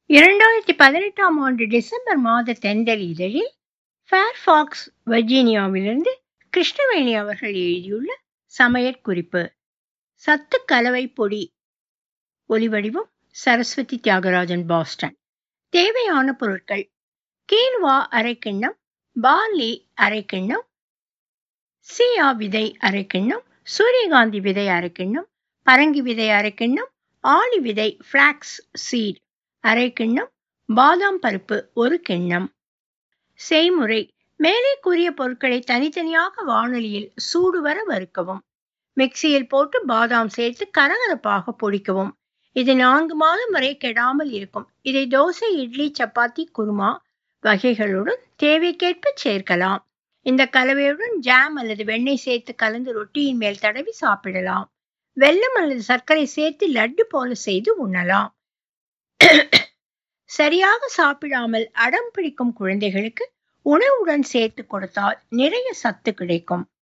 இரண்டாயிரத்தி பதினெட்டாம் ஆண்டு டிசம்பர் மாத தென்றல் இதழில் ஃபேர்ஃபாக்ஸ் வர்ஜீனியாவிலிருந்து கிருஷ்ணவேணி அவர்கள் எழுதியுள்ள சமையற்குறிப்பு சத்து கலவை பொடி ஒலிவடிவம் சரஸ்வதி தியாகராஜன் பாஸ்டன் தேவையான பொருட்கள் கீன்வா அரை கிண்ணம் பார்லி அரை கிண்ணம் சியா விதை அரை கிண்ணம் சூரியகாந்தி விதை அரை கிண்ணம் பரங்கி விதை அரை கிண்ணம் ஆளி விதை ஃப்ளாக்ஸ் சீட் அரை கிண்ணம் பாதாம் பருப்பு ஒரு கிண்ணம் செய்முறை மேலே கூறிய பொருட்களை தனித்தனியாக வானொலியில் சூடுவர வறுக்கவும் மிக்சியில் போட்டு பாதாம் சேர்த்து கரகரப்பாக பொடிக்கவும் இது நான்கு மாதம் வரை கெடாமல் இருக்கும் இதை தோசை இட்லி சப்பாத்தி குருமா வகைகளுடன் தேவைக்கேற்ப சேர்க்கலாம் இந்த கலவையுடன் ஜாம் அல்லது வெண்ணெய் சேர்த்து கலந்து ரொட்டியின் மேல் தடவி சாப்பிடலாம் வெல்லம் அல்லது சர்க்கரை சேர்த்து லட்டு போல செய்து உண்ணலாம் சரியாக சாப்பிடாமல் அடம் பிடிக்கும் குழந்தைகளுக்கு உணவுடன் சேர்த்து கொடுத்தால் நிறைய சத்து கிடைக்கும்